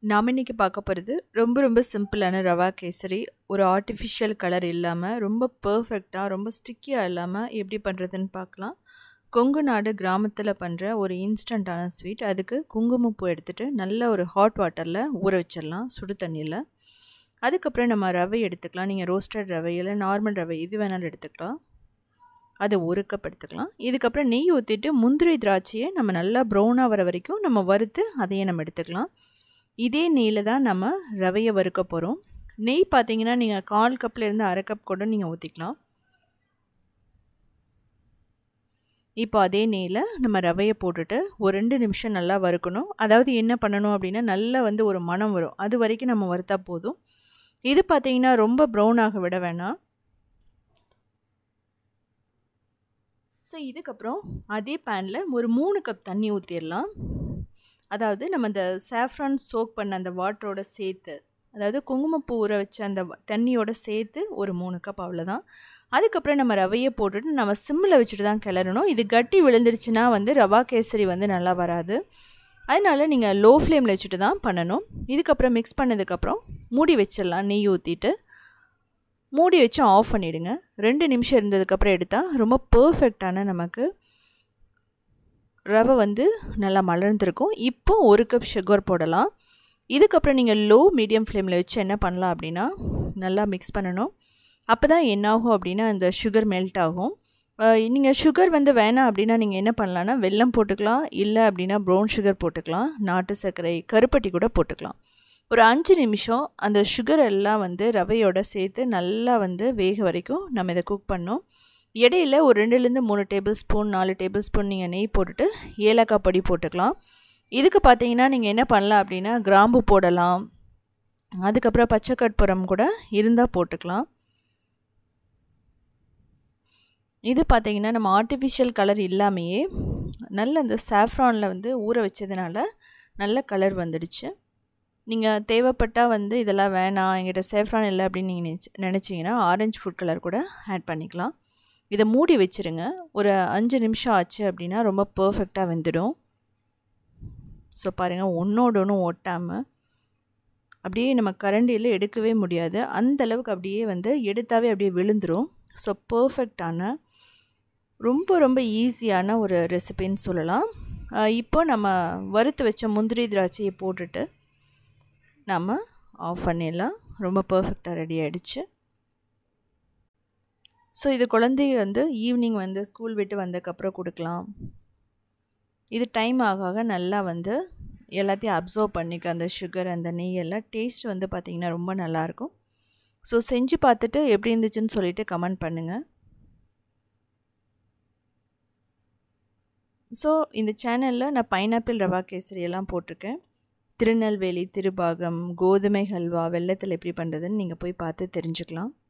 நாம் இன்னைக்கு பார்க்க போகிறது ரொம்ப ரொம்ப சிம்பிளான ரவா கேசரி ஒரு ஆர்டிஃபிஷியல் கலர் இல்லாமல் ரொம்ப பர்ஃபெக்டாக ரொம்ப ஸ்டிக்கியாக இல்லாமல் எப்படி பண்ணுறதுன்னு பார்க்கலாம் கொங்கு நாடு கிராமத்தில் பண்ணுற ஒரு இன்ஸ்டண்ட்டான ஸ்வீட் அதுக்கு குங்குமப்பூ எடுத்துகிட்டு நல்ல ஒரு ஹாட் வாட்டரில் ஊற வச்சிடலாம் சுடு தண்ணியில் அதுக்கப்புறம் நம்ம ரவை எடுத்துக்கலாம் நீங்கள் ரோஸ்டட் ரவை இல்லை நார்மல் ரவை இது வேணாலும் எடுத்துக்கலாம் அதை ஒரு கப் எடுத்துக்கலாம் இதுக்கப்புறம் நெய் ஊற்றிட்டு முந்திரி திராட்சையை நம்ம நல்லா ப்ரௌனாக வர வரைக்கும் நம்ம வறுத்து அதையே நம்ம எடுத்துக்கலாம் இதே நெய்யில் தான் நம்ம ரவையை வறுக்க போகிறோம் நெய் பார்த்தீங்கன்னா நீங்கள் கால் கப்லேருந்து அரை கப் கூட நீங்கள் ஊற்றிக்கலாம் இப்போ அதே நெய்யில் நம்ம ரவையை போட்டுட்டு ஒரு ரெண்டு நிமிஷம் நல்லா வறுக்கணும் அதாவது என்ன பண்ணணும் அப்படின்னா நல்லா வந்து ஒரு மனம் வரும் அது வரைக்கும் நம்ம வறுத்தா போதும் இது பார்த்தீங்கன்னா ரொம்ப ப்ரௌன் ஆக விட வேணாம் ஸோ இதுக்கப்புறம் அதே பேனில் ஒரு மூணு கப் தண்ணி ஊற்றிடலாம் அதாவது நம்ம இந்த சாஃப்ரான் சோக் பண்ண அந்த வாட்டரோட சேர்த்து அதாவது குங்குமப்பூ ஊற வச்ச அந்த தண்ணியோட சேர்த்து ஒரு மூணு கப் அவ்வளோதான் அதுக்கப்புறம் நம்ம ரவையை போட்டுட்டு நம்ம சிம்மில் வச்சுட்டு தான் கிளறணும் இது கட்டி விழுந்துருச்சுன்னா வந்து ரவா கேசரி வந்து நல்லா வராது அதனால் நீங்கள் லோ ஃப்ளேமில் வச்சுட்டு தான் பண்ணணும் இதுக்கப்புறம் மிக்ஸ் பண்ணதுக்கப்புறம் மூடி வச்சிடலாம் நெய் ஊற்றிட்டு மூடி வச்சு ஆஃப் பண்ணிவிடுங்க ரெண்டு நிமிஷம் இருந்ததுக்கப்புறம் எடுத்தால் ரொம்ப பர்ஃபெக்டான நமக்கு ரவை வந்து நல்லா மலர்ந்துருக்கும் இப்போ ஒரு கப் சுகர் போடலாம் இதுக்கப்புறம் நீங்கள் லோ மீடியம் ஃப்ளேமில் வச்சு என்ன பண்ணலாம் அப்படின்னா நல்லா மிக்ஸ் பண்ணணும் அப்போ தான் என்னாகும் அப்படின்னா அந்த சுகர் மெல்ட் ஆகும் நீங்கள் சுகர் வந்து வேணாம் அப்படின்னா நீங்கள் என்ன பண்ணலான்னா வெல்லம் போட்டுக்கலாம் இல்லை அப்படின்னா ப்ரௌன் சுகர் போட்டுக்கலாம் நாட்டு சர்க்கரை கருப்பட்டி கூட போட்டுக்கலாம் ஒரு அஞ்சு நிமிஷம் அந்த சுகர் எல்லாம் வந்து ரவையோட சேர்த்து நல்லா வந்து வேக வரைக்கும் நம்ம இதை குக் பண்ணோம் இடையில ஒரு ரெண்டுலேருந்து மூணு டேபிள் ஸ்பூன் நாலு டேபிள் ஸ்பூன் நீங்கள் நெய் போட்டுட்டு ஏலக்காய் பொடி போட்டுக்கலாம் இதுக்கு பார்த்தீங்கன்னா நீங்கள் என்ன பண்ணலாம் அப்படின்னா கிராம்பு போடலாம் அதுக்கப்புறம் பச்சை கற்பூரம் கூட இருந்தால் போட்டுக்கலாம் இது பார்த்திங்கன்னா நம்ம ஆர்டிஃபிஷியல் கலர் இல்லாமையே நல்ல அந்த சாஃப்ரானில் வந்து ஊற வச்சதுனால நல்ல கலர் வந்துடுச்சு நீங்கள் தேவைப்பட்டால் வந்து இதெல்லாம் வேணாம் எங்கிட்ட சேஃப்ரான் இல்லை அப்படின்னு நீங்கள் நினச்சி நினச்சிங்கன்னா ஆரஞ்சு ஃபுட் கலர் கூட ஆட் பண்ணிக்கலாம் இதை மூடி வச்சுருங்க ஒரு அஞ்சு நிமிஷம் ஆச்சு அப்படின்னா ரொம்ப பர்ஃபெக்டாக வெந்துடும் ஸோ பாருங்கள் ஒன்றோடு ஒன்று ஒட்டாமல் அப்படியே நம்ம கரண்டியில் எடுக்கவே முடியாது அந்த அளவுக்கு அப்படியே வந்து எடுத்தாவே அப்படியே விழுந்துடும் ஸோ பர்ஃபெக்டான ரொம்ப ரொம்ப ஈஸியான ஒரு ரெசிபின்னு சொல்லலாம் இப்போ நம்ம வறுத்து வச்ச முந்திரி திராட்சையை போட்டுட்டு நம்ம ஆஃப் பண்ணிடலாம் ரொம்ப பர்ஃபெக்டாக ரெடி ஆகிடுச்சு ஸோ இது குழந்தைங்க வந்து ஈவினிங் வந்து ஸ்கூல் விட்டு வந்ததுக்கப்புறம் கொடுக்கலாம் இது டைம் ஆக ஆக நல்லா வந்து எல்லாத்தையும் அப்சர்வ் பண்ணிக்க அந்த சுகர் அந்த நெய் எல்லாம் டேஸ்ட் வந்து பார்த்திங்கன்னா ரொம்ப நல்லாயிருக்கும் ஸோ செஞ்சு பார்த்துட்டு எப்படி இருந்துச்சுன்னு சொல்லிவிட்டு கமெண்ட் பண்ணுங்கள் ஸோ இந்த சேனலில் நான் பைனாப்பிள் ரவா கேசரி எல்லாம் போட்டிருக்கேன் திருநெல்வேலி திருபாகம் கோதுமை ஹல்வா வெள்ளத்தில் எப்படி பண்ணுறதுன்னு நீங்கள் போய் பார்த்து தெரிஞ்சுக்கலாம்